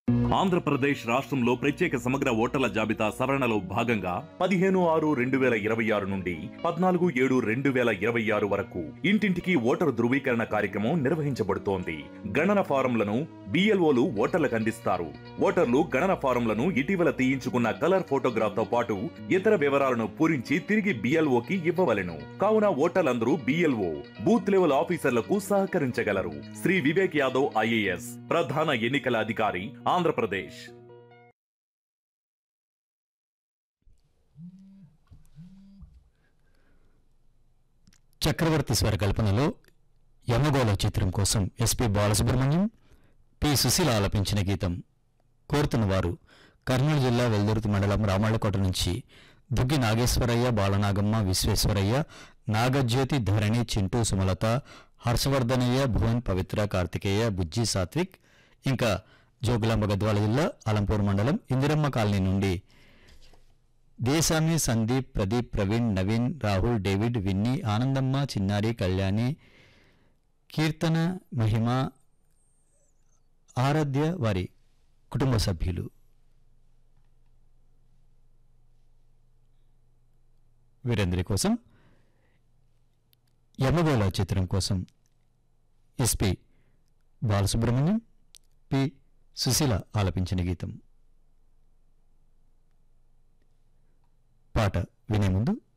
ఆంధ్రప్రదేశ్ రాష్ట్రంలో ప్రత్యేక సమగ్ర ఓటర్ల జాబితా సవరణలో భాగంగా పదిహేను ఆరు రెండు వేల ఇరవై ఆరు నుండి పద్నాలుగు ఏడు రెండు వేల ఇరవై ఆరు వరకు ఇంటింటికి ఓటరు ధృవీకరణ కార్యక్రమం నిర్వహించబడుతోంది గణన ఫారంలను బిఎల్ఓలు ఓటర్లకు అందిస్తారు ఓటర్లు గణన ఫారంలను ఇటీవల తీయించుకున్న కలర్ ఫోటోగ్రాఫ్ తో పాటు ఇతర వివరాలను పూరించి తిరిగి బిఎల్ఓకి ఇవ్వవలెను కావున ఓటర్లందరూ బిఎల్ఓ బూత్ లెవెల్ ఆఫీసర్లకు సహకరించగలరు శ్రీ వివేక్ యాదవ్ ఐఏఎస్ ప్రధాన ఎన్నికల అధికారి ఆంధ్రప్రదేశ్ చక్రవర్తి స్వరకల్పనలో యమగోళ చిత్రం కోసం ఎస్పి బాలసుబ్రహ్మణ్యం పి సుశీల ఆలపించిన గీతం కోరుతున్న వారు కర్నూలు జిల్లా వెల్దుర్తి మండలం రామళ్ళకోట నుంచి దుగ్గి నాగేశ్వరయ్య బాలనాగమ్మ విశ్వేశ్వరయ్య నాగజ్యోతి ధరణి చింటూ సుమలత హర్షవర్ధనయ్య భువన్ పవిత్ర కార్తికేయ బుజ్జి సాత్విక్ ఇంకా జోగులాంబ గద్వాల జిల్లా అలంపూర్ మండలం ఇందిరమ్మ కాలనీ నుండి దేశామి సందీప్ ప్రదీప్ ప్రవీణ్ నవీన్ రాహుల్ డేవిడ్ విన్నీ ఆనందమ్మ చిన్నారి కళ్యాణి కీర్తన మహిమ ఆరాధ్య వారి కుటుంబ సభ్యులు వీరందరి కోసం యమగోళ చిత్రం కోసం ఎస్పి బాలసుబ్రహ్మణ్యం పి సుశీల ఆలపించిన గీతం పాట వినే ముందు